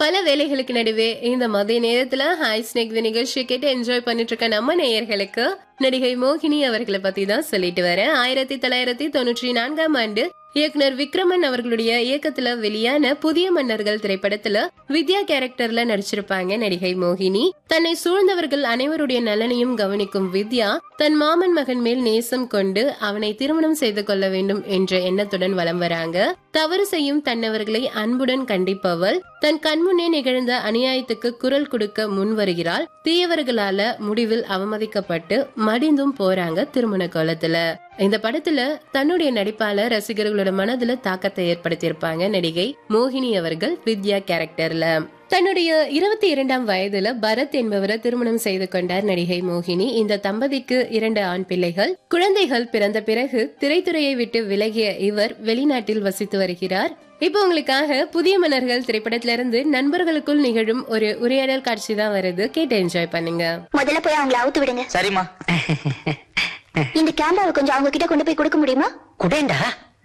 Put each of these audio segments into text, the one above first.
பல வேலைகளுக்கு நடுவே இந்த மதிய நேரத்துல ஹாய் ஸ்னேக் தி நிகழ்ச்சியை கேட்டு என்ஜாய் பண்ணிட்டு இருக்க நம்ம நேயர்களுக்கு நடிகை மோகினி அவர்களை பத்தி தான் சொல்லிட்டு வரேன் ஆயிரத்தி தொள்ளாயிரத்தி தொண்ணூற்றி நான்காம் ஆண்டு இயக்குனர் விக்ரமன் அவர்களுடைய இயக்கத்துல வெளியான புதிய மன்னர்கள் திரைப்படத்துல வித்யா கேரக்டர்ல நடிச்சிருப்பாங்க நடிகை மோகினி தன்னை சூழ்ந்தவர்கள் அனைவருடைய நலனையும் கவனிக்கும் வித்யா தன் மாமன் மகன் மேல் நேசம் கொண்டு அவனை திருமணம் செய்து கொள்ள வேண்டும் என்ற எண்ணத்துடன் வலம் வராங்க தவறு செய்யும் தன்னவர்களை அன்புடன் கண்டிப்பவள் தன் கண்முன்னே நிகழ்ந்த அநியாயத்துக்கு குரல் கொடுக்க முன் வருகிறாள் தீயவர்களால முடிவில் அவமதிக்கப்பட்டு மடிந்தும் போறாங்க திருமண கோலத்துல இந்த படத்துல தன்னுடைய நடிப்பால ரசிகர்களோட மனதுல தாக்கத்தை ஏற்படுத்தியிருப்பாங்க நடிகை மோகினி அவர்கள் வித்யா கேரக்டர்ல தன்னுடைய இருபத்தி இரண்டாம் வயதுல பரத் என்பவரை திருமணம் செய்து கொண்டார் நடிகை மோகினி இந்த தம்பதிக்கு இரண்டு ஆண் பிள்ளைகள் குழந்தைகள் பிறந்த பிறகு திரைத்துறையை விட்டு விலகிய இவர் வெளிநாட்டில் வசித்து வருகிறார் இப்போ உங்களுக்காக புதிய மன்னர்கள் திரைப்படத்துல இருந்து நண்பர்களுக்குள் நிகழும் ஒரு உரையாடல் காட்சி தான் வருது கேட்டு என்ஜாய் பண்ணுங்க முதல்ல போய் அவங்கள அவுத்து விடுங்க சரிம்மா இந்த கேமராவை கொஞ்சம் அவங்க கிட்ட கொண்டு போய் கொடுக்க முடியுமா குடேண்டா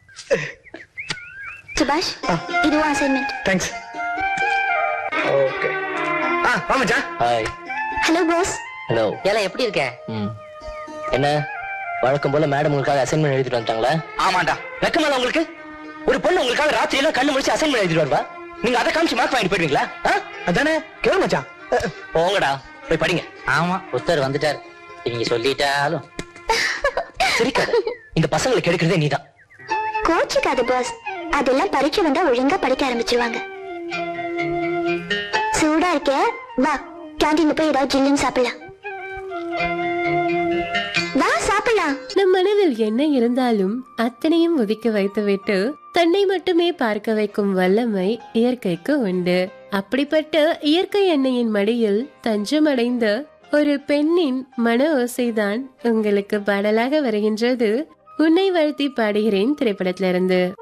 சுபாஷ் இதுவும் அசைன்மெண்ட் தேங்க்ஸ் ஓகே ஆ வா மச்சான் ஹாய் ஹலோ பாஸ் ஹலோ ஏல எப்படி இருக்க ம் என்ன வழக்கம் போல மேடம் உங்களுக்காக அசைன்மெண்ட் எழுதிட்டு வந்துட்டாங்களா ஆமாண்டா வெக்கமால உங்களுக்கு ஒரு பொண்ணு உங்களுக்காக ராத்திரி எல்லாம் கண்ணு முடிச்சு அசைன்மெண்ட் எழுதிட்டு வருவா நீங்க அதை காமிச்சு மார்க் வாங்கிட்டு போயிடுவீங்களா ஆ? அதானே கேளு மச்சான் அ, போங்கடா போய் படிங்க ஆமா உத்தர் வந்துட்டார் நீங்க சொல்லிட்டாலும் சிரிக்காத இந்த பசங்களை கெடுக்கிறதே நீதான் கோச்சுக்காது பாஸ் அதெல்லாம் பரீட்சை வந்தா ஒழுங்கா படிக்க ஆரம்பிச்சிருவாங்க சூடா இருக்க வா கேண்டீன்ல போய் ஏதாவது ஜில்லுன்னு சாப்பிடலாம் வா சாப்பிடலாம் நம் மனதில் என்ன இருந்தாலும் அத்தனையும் ஒதுக்கி வைத்துவிட்டு தன்னை மட்டுமே பார்க்க வைக்கும் வல்லமை இயற்கைக்கு உண்டு அப்படிப்பட்ட இயற்கை எண்ணெயின் மடியில் தஞ்சமடைந்த ஒரு பெண்ணின் மன ஓசைதான் உங்களுக்கு பாடலாக வருகின்றது உன்னை வாழ்த்தி பாடுகிறேன் திரைப்படத்திலிருந்து